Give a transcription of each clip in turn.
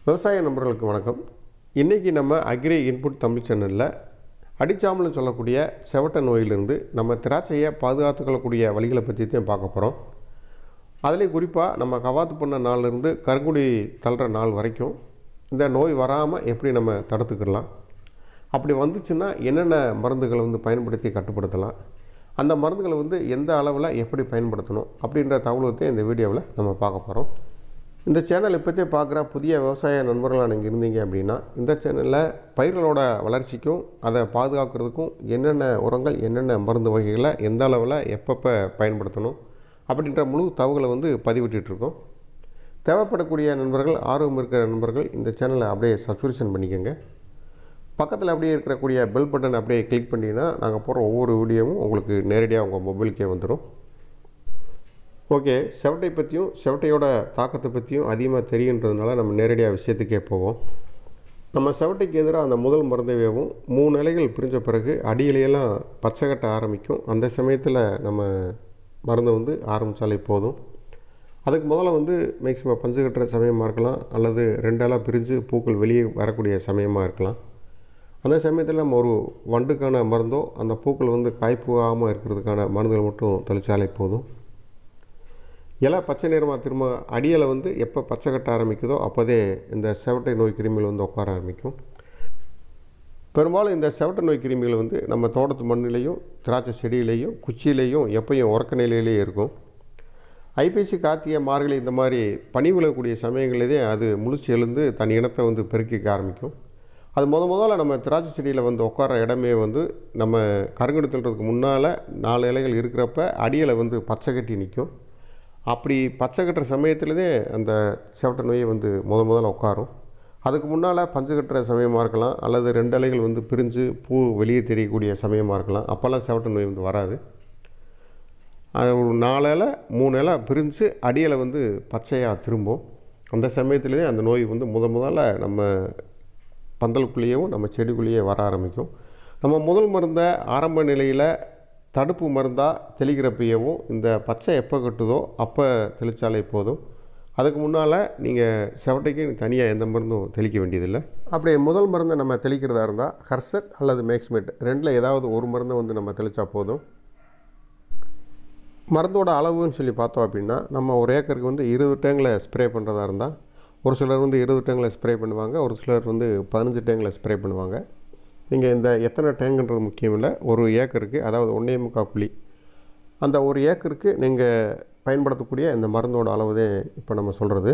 விவசாய நண்பர்களுக்கு வணக்கம் இன்றைக்கி நம்ம அக்ரி இன்புட் தமிழ் சேனலில் அடிச்சாமல்னு சொல்லக்கூடிய செவட்ட நோயிலிருந்து நம்ம திராட்சையை பாதுகாத்துக்கொள்ளக்கூடிய வழிகளை பற்றி தான் பார்க்க போகிறோம் அதுலேயும் குறிப்பாக நம்ம கவாத்து பண்ண நாள்லேருந்து கருங்குடி தள்ளுற நாள் வரைக்கும் இந்த நோய் வராமல் எப்படி நம்ம தடுத்துக்கிடலாம் அப்படி வந்துச்சுன்னா என்னென்ன மருந்துகளை வந்து பயன்படுத்தி கட்டுப்படுத்தலாம் அந்த மருந்துகளை வந்து எந்த அளவில் எப்படி பயன்படுத்தணும் அப்படின்ற தகவலத்தை இந்த வீடியோவில் நம்ம பார்க்க போகிறோம் இந்த சேனல் இப்போத்தே பார்க்குற புதிய விவசாய நண்பர்களாக நீங்கள் இருந்தீங்க அப்படின்னா இந்த சேனலில் பயிர்களோட வளர்ச்சிக்கும் அதை பாதுகாக்கிறதுக்கும் என்னென்ன உரங்கள் என்னென்ன மருந்து வகைகளை எந்த அளவில் எப்பப்போ பயன்படுத்தணும் அப்படின்ற முழு தகவலை வந்து பதிவிட்டுருக்கோம் தேவைப்படக்கூடிய நண்பர்கள் ஆர்வம் இருக்கிற நண்பர்கள் இந்த சேனலை அப்படியே சப்ஸ்கிரிப்ஷன் பண்ணிக்கோங்க பக்கத்தில் அப்படியே இருக்கக்கூடிய பெல் பட்டன் அப்படியே கிளிக் பண்ணிங்கன்னா நாங்கள் போகிற ஒவ்வொரு வீடியோவும் உங்களுக்கு நேரடியாக உங்கள் மொபைலுக்கே வந்துடும் ஓகே செவட்டை பற்றியும் செவட்டையோட தாக்கத்தை பற்றியும் அதிகமாக தெரியுன்றதுனால நம்ம நேரடியாக விஷயத்துக்கே போவோம் நம்ம செவட்டைக்கு எதிராக அந்த முதல் மருந்தை வேவும் மூணு இலைகள் பிரிஞ்ச பிறகு அடியிலையெல்லாம் பச்சை கட்ட ஆரம்பிக்கும் அந்த சமயத்தில் நம்ம மருந்தை வந்து ஆரம்பித்தாலே போதும் அதுக்கு முதல்ல வந்து மேக்ஸிமம் பஞ்சு கட்டுற சமயமாக இருக்கலாம் அல்லது ரெண்டாளாக பிரிஞ்சு பூக்கள் வெளியே வரக்கூடிய சமயமாக இருக்கலாம் அந்த சமயத்தில் நம்ம ஒரு வண்டுக்கான மருந்தோ அந்த பூக்கள் வந்து காய்ப்புகாமல் இருக்கிறதுக்கான மருந்துகள் மட்டும் தெளித்தாலே போதும் இலை பச்சை நிறமாக திரும்ப அடியில் வந்து எப்போ பச்சை கட்ட ஆரம்பிக்குதோ அப்போதே இந்த செவட்டை நோய் கிருமிகள் வந்து உட்கார ஆரம்பிக்கும் பெரும்பாலும் இந்த செவட்டை நோய் கிருமிகள் வந்து நம்ம தோட்டத்து மண்ணிலையும் திராட்சை செடியிலையும் குச்சியிலையும் எப்பயும் உறக்க நிலையிலே இருக்கும் ஐபிசி கார்த்திகை மார்கழி இந்த மாதிரி பனி விழக்கூடிய சமயங்களிலே அது முழிச்சு எழுந்து தன் இனத்தை வந்து பெருக்கிக்க ஆரம்பிக்கும் அது முத முதல்ல நம்ம திராட்சை செடியில் வந்து உட்கார இடமே வந்து நம்ம கருங்கெடுத்துறதுக்கு முன்னால் நாலு இலைகள் இருக்கிறப்ப அடியில் வந்து பச்சை கட்டி நிற்கும் அப்படி பச்சை கட்டுற சமயத்துலேயே அந்த செவட்ட நோயை வந்து முத முதல்ல உட்காரும் அதுக்கு முன்னால் பஞ்சு கட்டுற சமயமாக இருக்கலாம் அல்லது ரெண்டு இலைகள் வந்து பிரிஞ்சு பூ வெளியே தெரியக்கூடிய சமயமாக இருக்கலாம் அப்போல்லாம் செவட்ட நோய் வந்து வராது அது ஒரு நாலு இலை மூணு இலை பிரிஞ்சு அடியில் வந்து பச்சையாக திரும்பும் அந்த சமயத்துலேயே அந்த நோய் வந்து முத முதல்ல நம்ம பந்தலுக்குள்ளேயும் நம்ம செடிக்குள்ளேயே வர ஆரம்பிக்கும் நம்ம முதல் மருந்தை ஆரம்ப நிலையில் தடுப்பு மருந்தாக தெளிக்கிறப்பயவும் இந்த பச்சை எப்போ கட்டுதோ அப்போ தெளித்தாலே போதும் அதுக்கு முன்னால் நீங்கள் செவட்டைக்கு தனியாக எந்த மருந்தும் தெளிக்க வேண்டியதில்லை அப்படி முதல் மருந்தை நம்ம தெளிக்கிறதா இருந்தால் ஹர்சட் அல்லது மேக்ஸ்மேட் ரெண்டில் ஏதாவது ஒரு மருந்தை வந்து நம்ம தெளித்தா போதும் மருந்தோட அளவுன்னு சொல்லி பார்த்தோம் அப்படின்னா நம்ம ஒரு ஏக்கருக்கு வந்து இருபது டேங்கில் ஸ்ப்ரே பண்ணுறதா இருந்தால் ஒரு சிலர் வந்து இருபது டேங்கில் ஸ்ப்ரே பண்ணுவாங்க ஒரு சிலர் வந்து பதினஞ்சு டேங்கில் ஸ்ப்ரே பண்ணுவாங்க நீங்கள் இந்த எத்தனை டேங்குன்றது முக்கியம் இல்லை ஒரு ஏக்கருக்கு அதாவது ஒன்றே முக்கால் புள்ளி அந்த ஒரு ஏக்கருக்கு நீங்கள் பயன்படுத்தக்கூடிய இந்த மருந்தோட அளவு தான் இப்போ நம்ம சொல்கிறது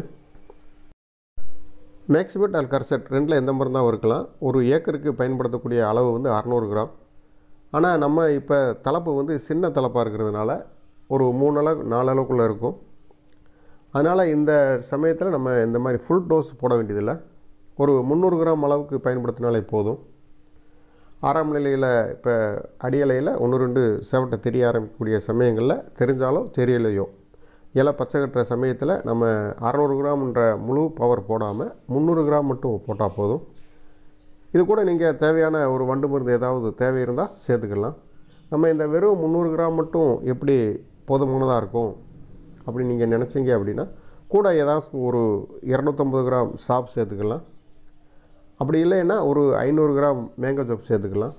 மேக்ஸிமேட் அல் கர்செட் ரெண்டில் எந்த மருந்தாகவும் இருக்கலாம் ஒரு ஏக்கருக்கு பயன்படுத்தக்கூடிய அளவு வந்து அறநூறு கிராம் ஆனால் நம்ம இப்போ தலைப்பு வந்து சின்ன தலைப்பாக இருக்கிறதுனால ஒரு மூணு அளவு நாலு அளவுக்குள்ளே இருக்கும் அதனால் இந்த சமயத்தில் நம்ம இந்த மாதிரி ஃபுல் டோஸ் போட வேண்டியதில்லை ஒரு முந்நூறு கிராம் அளவுக்கு பயன்படுத்தினாலே போதும் ஆறாம் நிலையில் இப்போ அடியலையில் ஒன்று ரெண்டு செவட்டை தெரிய ஆரம்பிக்கக்கூடிய சமயங்களில் தெரிஞ்சாலும் தெரியலையோ இலை பச்சை கட்டுற சமயத்தில் நம்ம அறநூறு கிராம்ன்ற முழு பவர் போடாமல் முந்நூறு கிராம் மட்டும் போட்டால் போதும் இது கூட நீங்கள் தேவையான ஒரு வண்டு மருந்து ஏதாவது தேவை இருந்தால் சேர்த்துக்கலாம் நம்ம இந்த வெறும் முந்நூறு கிராம் மட்டும் எப்படி போதுமானதாக இருக்கும் அப்படி நீங்கள் நினச்சிங்க அப்படின்னா கூட ஏதாவது ஒரு இரநூத்தம்பது கிராம் சாப் சேர்த்துக்கலாம் அப்படி இல்லைன்னா ஒரு ஐநூறு கிராம் மேங்கோ ஜோப் சேர்த்துக்கலாம்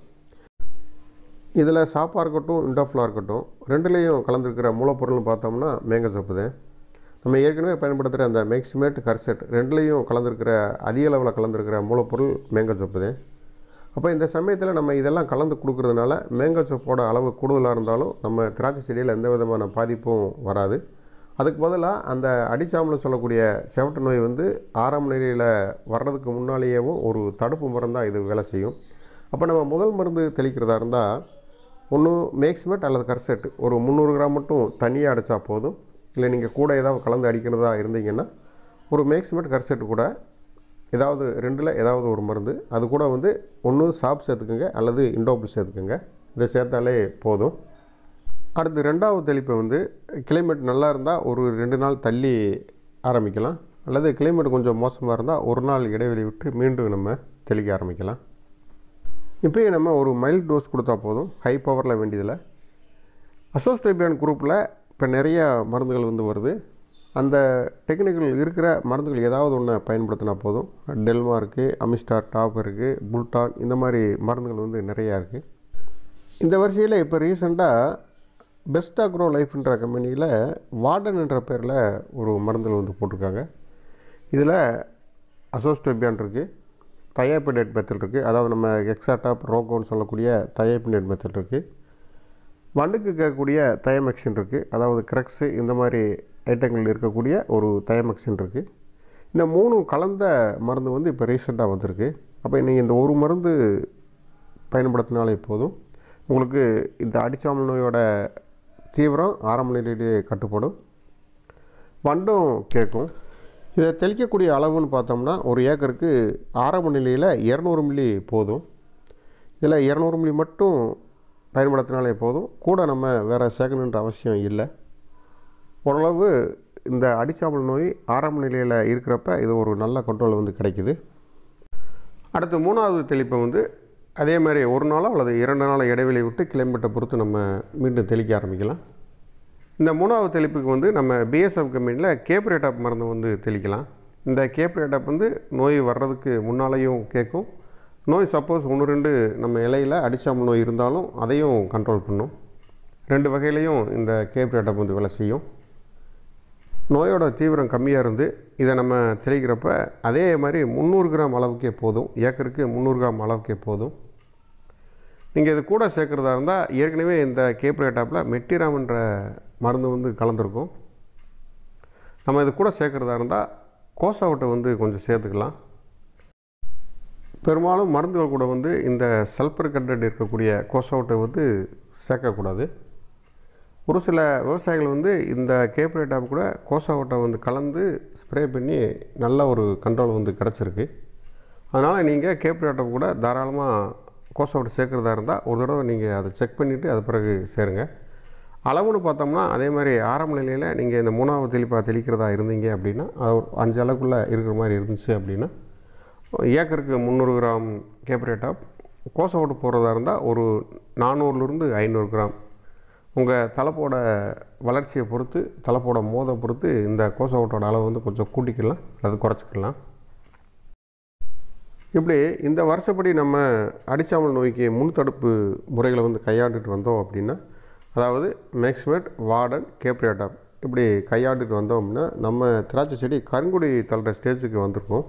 இதில் சாப்பாக இருக்கட்டும் இண்டோஃப்லாக இருக்கட்டும் ரெண்டுலேயும் கலந்துருக்கிற மூலப்பொருள்னு பார்த்தோம்னா மேங்கோ ஜோப்பு தான் நம்ம ஏற்கனவே பயன்படுத்துகிற அந்த மேக்ஸிமேட் கர்செட் ரெண்டுலேயும் கலந்துருக்கிற அதிக அளவில் கலந்துருக்கிற மூலப்பொருள் மேங்கோ ஜோப்பு தான் அப்போ இந்த சமயத்தில் நம்ம இதெல்லாம் கலந்து கொடுக்குறதுனால மேங்கோ சோப்போட அளவு கூடுதலாக இருந்தாலும் நம்ம திராட்சை செடியில் எந்த விதமான பாதிப்பும் வராது அதுக்கு பதிலாக அந்த அடிச்சாமல்னு சொல்லக்கூடிய செவட்டு நோய் வந்து ஆறாம் நிலையில் வர்றதுக்கு முன்னாலேயேவும் ஒரு தடுப்பு மருந்தாக இது வேலை செய்யும் அப்போ நம்ம முதல் மருந்து தெளிக்கிறதா இருந்தால் ஒன்று மேக்ஸிமேட் அல்லது கர்செட் ஒரு முந்நூறு கிராம் மட்டும் தனியாக அடித்தா போதும் இல்லை நீங்கள் கூட ஏதாவது கலந்து அடிக்கிறதா இருந்தீங்கன்னா ஒரு மேக்ஸிமேட் கர்செட் கூட ஏதாவது ரெண்டில் ஏதாவது ஒரு மருந்து அது கூட வந்து ஒன்று சாப் சேர்த்துக்கோங்க அல்லது இண்டோபிள் சேர்த்துக்கோங்க இதை சேர்த்தாலே போதும் அடுத்து ரெண்டாவது தெளிப்பை வந்து கிளைமேட் நல்லா இருந்தால் ஒரு ரெண்டு நாள் தள்ளி ஆரம்பிக்கலாம் அல்லது கிளைமேட் கொஞ்சம் மோசமாக இருந்தால் ஒரு நாள் இடைவெளி விட்டு மீண்டும் நம்ம தெளிக்க ஆரம்பிக்கலாம் இப்போயே நம்ம ஒரு மைல்ட் டோஸ் கொடுத்தா போதும் ஹை பவரில் வேண்டியதில்லை அசோஸ்டேபியான் குரூப்பில் இப்போ நிறைய மருந்துகள் வந்து வருது அந்த டெக்னிக்கல் இருக்கிற மருந்துகள் ஏதாவது ஒன்று பயன்படுத்தினா போதும் டெல்மா இருக்குது அமிஸ்டார் டாப் இருக்குது புல்டான் இந்த மாதிரி மருந்துகள் வந்து நிறையா இருக்குது இந்த வரிசையில் இப்போ ரீசெண்டாக பெஸ்ட் அக்ரோ லைஃப்ன்ற கம்பெனியில் வார்டன் என்ற பேரில் ஒரு மருந்துகள் வந்து போட்டிருக்காங்க இதில் அசோஸ்டோபியான் இருக்குது தயாபினேட் மெத்தட் இருக்குது அதாவது நம்ம எக்ஸாடாப் ரோகோன்னு சொல்லக்கூடிய தயாபினேட் மெத்தட் இருக்குது வண்டுக்கு கேட்கக்கூடிய தயமெக்சின் இருக்குது அதாவது கிரக்ஸு இந்த மாதிரி ஐட்டங்கள் இருக்கக்கூடிய ஒரு தயமெக்சின் இருக்குது இந்த மூணும் கலந்த மருந்து வந்து இப்போ ரீசெண்டாக வந்திருக்கு அப்போ நீங்கள் இந்த ஒரு மருந்து பயன்படுத்தினாலே போதும் உங்களுக்கு இந்த அடிச்சாமல் நோயோட தீவிரம் ஆரம்ப நிலையிலேயே கட்டுப்படும் வண்டும் கேட்கும் இதை தெளிக்கக்கூடிய அளவுன்னு பார்த்தோம்னா ஒரு ஏக்கருக்கு ஆரம்ப நிலையில் இரநூறு மில்லி போதும் இதில் இரநூறு மில்லி மட்டும் பயன்படுத்தினாலே போதும் கூட நம்ம வேறு சேர்க்கணுன்ற அவசியம் இல்லை ஓரளவு இந்த அடிச்சாமல் நோய் ஆரம்ப நிலையில் இருக்கிறப்ப இது ஒரு நல்ல கண்ட்ரோல் வந்து கிடைக்குது அடுத்து மூணாவது தெளிப்பை வந்து அதே மாதிரி ஒரு நாளோ அல்லது இரண்டு நாள் இடைவெளி விட்டு கிளைமேட்டை பொறுத்து நம்ம மீண்டும் தெளிக்க ஆரம்பிக்கலாம் இந்த மூணாவது தெளிப்புக்கு வந்து நம்ம பிஎஸ்எஃப் கம்பெனியில் கேப்ரேட்டாப் மருந்து வந்து தெளிக்கலாம் இந்த கேப்ரேட்டாப் வந்து நோய் வர்றதுக்கு முன்னாலேயும் கேட்கும் நோய் சப்போஸ் ஒன்று ரெண்டு நம்ம இலையில் அடிச்சாமல் நோய் இருந்தாலும் அதையும் கண்ட்ரோல் பண்ணும் ரெண்டு வகையிலையும் இந்த கேப்ரேட்டாப் வந்து வேலை செய்யும் நோயோட தீவிரம் கம்மியாக இருந்து இதை நம்ம தெளிக்கிறப்ப அதே மாதிரி முந்நூறு கிராம் அளவுக்கே போதும் ஏக்கருக்கு முந்நூறு கிராம் அளவுக்கே போதும் நீங்கள் இது கூட சேர்க்குறதா இருந்தால் ஏற்கனவே இந்த கேப்ரேட்டாப்பில் மெட்டிராம்ன்ற மருந்து வந்து கலந்துருக்கும் நம்ம இது கூட சேர்க்குறதா இருந்தால் கோசாவட்டை வந்து கொஞ்சம் சேர்த்துக்கலாம் பெரும்பாலும் மருந்துகள் கூட வந்து இந்த சல்பர் கண்டென்ட் இருக்கக்கூடிய கோசாவட்டை வந்து சேர்க்கக்கூடாது ஒரு சில விவசாயிகள் வந்து இந்த கேப்ரேட்டாப் கூட கோசாவட்டை வந்து கலந்து ஸ்ப்ரே பண்ணி நல்ல ஒரு கண்ட்ரோல் வந்து கிடச்சிருக்கு அதனால் நீங்கள் கேப்ரேட்டாப் கூட தாராளமாக கோசாவட்டை சேர்க்குறதா இருந்தால் ஒரு தடவை நீங்கள் அதை செக் பண்ணிவிட்டு அது பிறகு சேருங்க அளவுன்னு பார்த்தோம்னா அதே மாதிரி ஆரம்ப நிலையில் நீங்கள் இந்த மூணாவது தெளிப்பாக தெளிக்கிறதா இருந்தீங்க அப்படின்னா அது ஒரு அஞ்சு அளவுக்குள்ளே இருக்கிற மாதிரி இருந்துச்சு அப்படின்னா ஏக்கருக்கு முந்நூறு கிராம் கேப்ரேட்டாப் கோசோட்டு போடுறதா இருந்தால் ஒரு நானூறுலேருந்து ஐநூறு கிராம் உங்கள் தலைப்போட வளர்ச்சியை பொறுத்து தலைப்போட மோதை பொறுத்து இந்த கோசோட்டோட அளவு வந்து கொஞ்சம் கூட்டிக்கலாம் அல்லது குறைச்சிக்கலாம் இப்படி இந்த வருஷப்படி நம்ம அடிச்சாமல் நோய்க்கு முன் தடுப்பு முறைகளை வந்து கையாண்டுட்டு வந்தோம் அப்படின்னா அதாவது மேக்ஸ்மேட் வார்டன் கேப்ரியாட்டாப் இப்படி கையாண்டுட்டு வந்தோம் அப்படின்னா நம்ம திராட்சை செடி கருங்குடி தள்ளுற ஸ்டேஜுக்கு வந்திருக்கோம்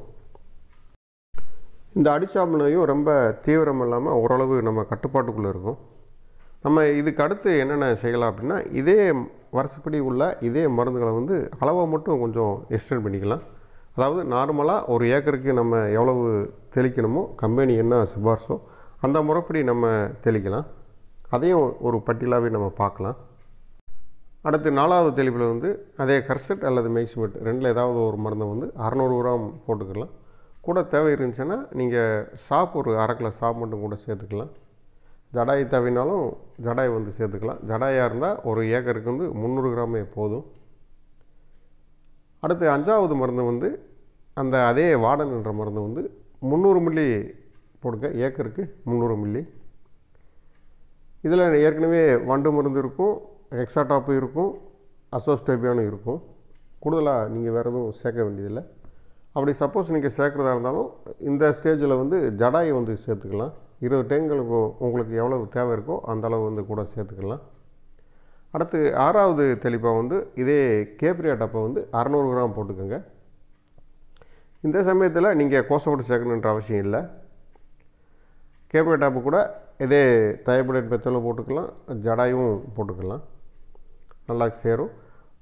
இந்த அடிச்சாமல் நோயும் ரொம்ப தீவிரம் இல்லாமல் ஓரளவு நம்ம கட்டுப்பாட்டுக்குள்ளே இருக்கும் நம்ம இதுக்கு அடுத்து என்னென்ன செய்யலாம் அப்படின்னா இதே வருஷப்படி உள்ள இதே மருந்துகளை வந்து அளவை மட்டும் கொஞ்சம் எக்ஸ்டெண்ட் பண்ணிக்கலாம் அதாவது நார்மலாக ஒரு ஏக்கருக்கு நம்ம எவ்வளவு தெளிக்கணுமோ கம்பெனி என்ன சிபார்சோ அந்த முறைப்படி நம்ம தெளிக்கலாம் அதையும் ஒரு பட்டியலாகவே நம்ம பார்க்கலாம் அடுத்து நாலாவது தெளிப்பில் வந்து அதே கர்செட் அல்லது மேக்சிமெட் ரெண்டில் ஏதாவது ஒரு மருந்தை வந்து அறநூறு கிராம் போட்டுக்கலாம் கூட தேவை இருந்துச்சுன்னா நீங்கள் சாப் ஒரு அரை கிலோ சாப் மட்டும் கூட சேர்த்துக்கலாம் ஜடாய் தேவைனாலும் ஜடாய் வந்து சேர்த்துக்கலாம் ஜடாயாக இருந்தால் ஒரு ஏக்கருக்கு வந்து முந்நூறு கிராமே போதும் அடுத்து அஞ்சாவது மருந்து வந்து அந்த அதே வார்டன் என்ற மருந்து வந்து முந்நூறு மில்லி போடுங்க ஏக்கருக்கு முந்நூறு மில்லி இதில் ஏற்கனவே வண்டு மருந்து இருக்கும் எக்ஸாடாப்பு இருக்கும் அசோஸ்டேபியானும் இருக்கும் கூடுதலாக நீங்கள் வேறு எதுவும் சேர்க்க வேண்டியதில்லை அப்படி சப்போஸ் நீங்கள் சேர்க்குறதா இருந்தாலும் இந்த ஸ்டேஜில் வந்து ஜடாயை வந்து சேர்த்துக்கலாம் இருபது டேங்களுக்கு உங்களுக்கு எவ்வளவு தேவை இருக்கோ அந்த அளவு வந்து கூட சேர்த்துக்கலாம் அடுத்து ஆறாவது தெளிப்பாக வந்து இதே கேப்ரியா டப்பை வந்து அறநூறு கிராம் போட்டுக்கோங்க இந்த சமயத்தில் நீங்கள் கோசப்பட்டு சேர்க்கணுன்ற அவசியம் இல்லை கேப்ரியா டாப்பு கூட இதே தயப்படேட் பெத்தலும் போட்டுக்கலாம் ஜடாயும் போட்டுக்கலாம் நல்லா சேரும்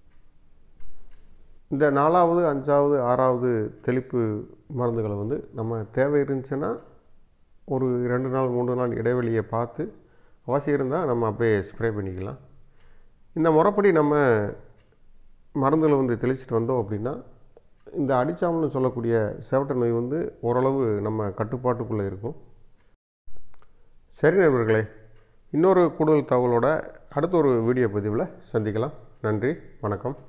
இந்த நாலாவது அஞ்சாவது ஆறாவது தெளிப்பு மருந்துகளை வந்து நம்ம தேவை இருந்துச்சுன்னா ஒரு ரெண்டு நாள் மூணு நாள் இடைவெளியை பார்த்து அவசியம் இருந்தால் நம்ம அப்படியே ஸ்ப்ரே பண்ணிக்கலாம் இந்த முறைப்படி நம்ம மருந்துகளை வந்து தெளிச்சிட்டு வந்தோம் அப்படின்னா இந்த அடிச்சாமல்னு சொல்லக்கூடிய செவட்ட நோய் வந்து ஓரளவு நம்ம கட்டுப்பாட்டுக்குள்ளே இருக்கும் சரி நண்பர்களே இன்னொரு கூடுதல் தகவலோட அடுத்த ஒரு வீடியோ பதிவில் சந்திக்கலாம் நன்றி வணக்கம்